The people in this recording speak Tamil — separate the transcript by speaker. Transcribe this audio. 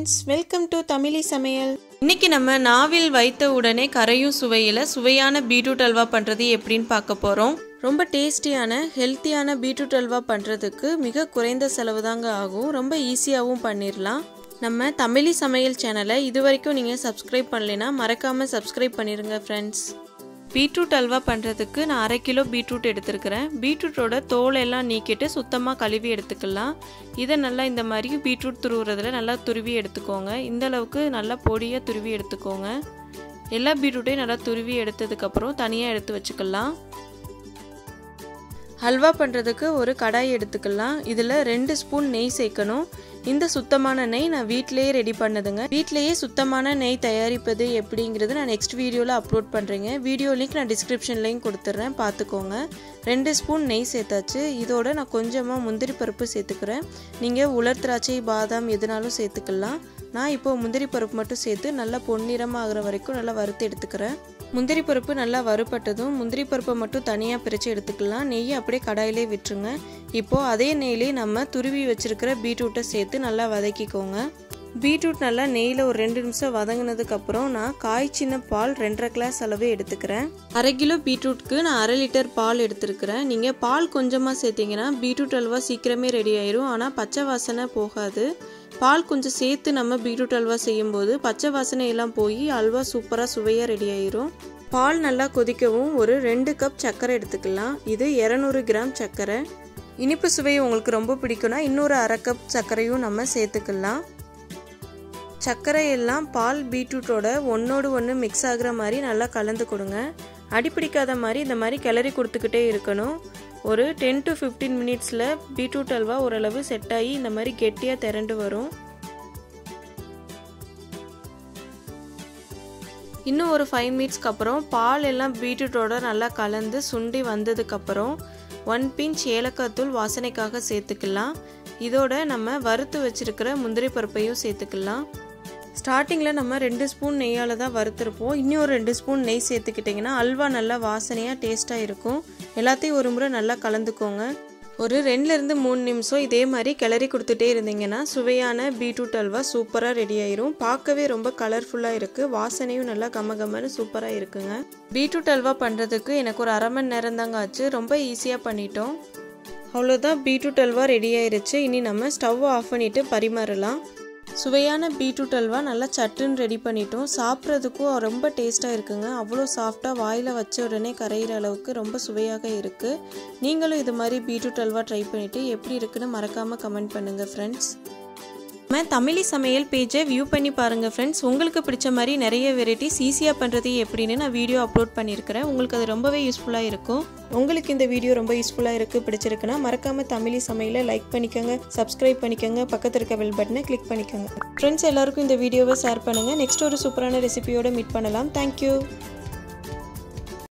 Speaker 1: ஃப்ரெண்ட்ஸ் வெல்கம் டு தமிழி சமையல்
Speaker 2: இன்னைக்கு நம்ம நாவில் வைத்த உடனே கரையும் சுவையில் சுவையான பீட்ரூட் அல்வா பண்ணுறது எப்படின்னு பார்க்க போகிறோம் ரொம்ப டேஸ்டியான ஹெல்த்தியான பீட்ரூட் அல்வா பண்ணுறதுக்கு மிக குறைந்த செலவு தாங்க ஆகும் ரொம்ப ஈஸியாகவும் பண்ணிடலாம் நம்ம தமிழி சமையல் சேனலை இது வரைக்கும் நீங்கள் சப்ஸ்கிரைப் பண்ணலைன்னா மறக்காமல் சப்ஸ்கிரைப் பண்ணிடுங்க ஃப்ரெண்ட்ஸ் பீட்ரூட் அல்வா பண்ணுறதுக்கு நான் அரை கிலோ பீட்ரூட் எடுத்துருக்கிறேன் பீட்ரூட்டோட தோலை எல்லாம் நீக்கிட்டு சுத்தமாக கழுவி எடுத்துக்கலாம் இதை நல்லா இந்த மாதிரி பீட்ரூட் துருவுறதுல நல்லா துருவி எடுத்துக்கோங்க இந்த அளவுக்கு நல்லா பொடியாக துருவி எடுத்துக்கோங்க எல்லா பீட்ரூட்டையும் நல்லா துருவி எடுத்ததுக்கப்புறம் தனியாக எடுத்து வச்சுக்கலாம் ஹல்வா பண்ணுறதுக்கு ஒரு கடாய் எடுத்துக்கலாம் இதில் ரெண்டு ஸ்பூன் நெய் சேர்க்கணும் இந்த சுத்தமான நெய் நான் வீட்டிலேயே ரெடி பண்ணதுங்க வீட்டிலேயே சுத்தமான நெய் தயாரிப்பது எப்படிங்கிறது நான் நெக்ஸ்ட் வீடியோவில் அப்லோட் பண்ணுறேங்க வீடியோ லிங்க் நான் டிஸ்கிரிப்ஷன்லையும் கொடுத்துட்றேன் பார்த்துக்கோங்க ரெண்டு ஸ்பூன் நெய் சேர்த்தாச்சு இதோட நான் கொஞ்சமாக முந்திரி பருப்பு சேர்த்துக்கிறேன் நீங்கள் உலர் திராட்சை பாதாம் எதுனாலும் சேர்த்துக்கலாம் நான் இப்போ முந்திரி பருப்பு மட்டும் சேர்த்து நல்லா பொன்னிறமாக ஆகிற வரைக்கும் நல்லா வறுத்து எடுத்துக்கிறேன் முந்திரி பருப்பு நல்லா வறுப்பட்டதும் முந்திரி பருப்பை மட்டும் தனியாக பிரித்து எடுத்துக்கலாம் நெய்யை அப்படியே கடாயிலே விட்டுருங்க இப்போது அதே நெய்லேயே நம்ம துருவி வச்சுருக்கிற பீட்ரூட்டை சேர்த்து நல்லா வதக்கிக்கோங்க பீட்ரூட் நல்லா நெய்யில் ஒரு ரெண்டு நிமிஷம் வதங்கினதுக்கப்புறம் நான் காய்ச்சின பால் ரெண்டரை கிளாஸ் அளவு எடுத்துக்கிறேன் அரை கிலோ பீட்ரூட்க்கு நான் அரை லிட்டர் பால் எடுத்துருக்கிறேன் நீங்கள் பால் கொஞ்சமாக சேர்த்திங்கன்னா பீட்ரூட் அல்வா சீக்கிரமே ரெடி ஆயிரும் ஆனால் பச்சை வாசனை போகாது பால் கொஞ்சம் சேர்த்து நம்ம பீட்ரூட் அல்வா செய்யும்போது பச்சை வாசனை எல்லாம் போய் அல்வா சூப்பராக சுவையாக ரெடி ஆயிரும் பால் நல்லா கொதிக்கவும் ஒரு ரெண்டு கப் சர்க்கரை எடுத்துக்கலாம் இது இரநூறு கிராம் சர்க்கரை இனிப்பு சுவை உங்களுக்கு ரொம்ப பிடிக்கும்னா இன்னொரு அரை கப் சர்க்கரையும் நம்ம சேர்த்துக்கலாம் சர்க்கரை எல்லாம் பால் பீட்ரூட்டோட ஒன்றோடு ஒன்று மிக்ஸ் ஆகுற மாதிரி நல்லா கலந்து கொடுங்க அடிப்பிடிக்காத மாதிரி இந்த மாதிரி கிளறி கொடுத்துக்கிட்டே இருக்கணும் ஒரு டென் டு ஃபிஃப்டீன் மினிட்ஸில் பீட்ரூட் அல்வா ஓரளவு செட் ஆகி இந்த மாதிரி கெட்டியாக திரண்டு வரும் இன்னும் ஒரு ஃபைவ் மினிட்ஸ்க்கு அப்புறம் பால் எல்லாம் பீட்ரூட்டோட நல்லா கலந்து சுண்டி வந்ததுக்கப்புறம் ஒன் பிஞ்ச் ஏலக்காய் தூள் வாசனைக்காக சேர்த்துக்கலாம் இதோட நம்ம வறுத்து வச்சிருக்கிற முந்திரி பருப்பையும் சேர்த்துக்கலாம் ஸ்டார்டிங்கில் நம்ம ரெண்டு ஸ்பூன் நெய்யால் தான் வறுத்துருப்போம் இன்னும் ஒரு ரெண்டு ஸ்பூன் நெய் சேர்த்துக்கிட்டிங்கன்னா அல்வா நல்லா வாசனையாக டேஸ்ட்டாக இருக்கும் எல்லாத்தையும் ஒரு முறை நல்லா கலந்துக்கோங்க ஒரு ரெண்டுலேருந்து மூணு நிமிஷம் இதே மாதிரி கிளறி கொடுத்துட்டே இருந்தீங்கன்னா சுவையான பீட்ரூட் அல்வா சூப்பராக ரெடி ஆயிரும் பார்க்கவே ரொம்ப கலர்ஃபுல்லாக இருக்குது வாசனையும் நல்லா கம கமன்னு சூப்பராக இருக்குங்க பீட்ரூட் அல்வா பண்ணுறதுக்கு எனக்கு ஒரு அரை மணி நேரம் தாங்க ஆச்சு ரொம்ப ஈஸியாக பண்ணிட்டோம் அவ்வளோதான் பீட்ரூட் அல்வா ரெடி ஆயிருச்சு இனி நம்ம ஸ்டவ் ஆஃப் பண்ணிவிட்டு பரிமாறலாம் சுவையான பீட்ரூட் அல்வா நல்லா சட்டுன்னு ரெடி பண்ணிட்டோம் சாப்பிட்றதுக்கும் ரொம்ப டேஸ்ட்டாக இருக்குங்க அவ்வளோ சாஃப்டாக வாயில் வச்ச உடனே கரையிற அளவுக்கு ரொம்ப சுவையாக இருக்குது நீங்களும் இது மாதிரி பீட்ரூட் அல்வா ட்ரை பண்ணிவிட்டு எப்படி இருக்குன்னு மறக்காமல் கமெண்ட் பண்ணுங்கள் ஃப்ரெண்ட்ஸ் நம்ம தமிழி சமையல் பேஜை வியூ பண்ணி பாருங்கள் ஃப்ரெண்ட்ஸ் உங்களுக்கு பிடிச்ச மாதிரி நிறைய வெரைட்டிஸ் ஈஸியாக பண்ணுறது எப்படின்னு நான் வீடியோ அப்லோட் பண்ணியிருக்கிறேன் உங்களுக்கு அது ரொம்பவே யூஸ்ஃபுல்லாக இருக்கும் உங்களுக்கு இந்த வீடியோ ரொம்ப யூஸ்ஃபுல்லாக இருக்குது பிடிச்சிருக்குன்னா மறக்காமல் தமிழி சமையலை லைக் பண்ணிக்கோங்க சப்ஸ்கிரைப் பண்ணிக்கோங்க பக்கத்தில் இருக்க பெல் பட்டனை கிளிக் பண்ணிக்கோங்க ஃப்ரெண்ட்ஸ் எல்லாருக்கும் இந்த வீடியோவை ஷேர் பண்ணுங்கள் நெக்ஸ்ட் ஒரு சூப்பரான ரெசிபியோட மீட் பண்ணலாம் தேங்க்யூ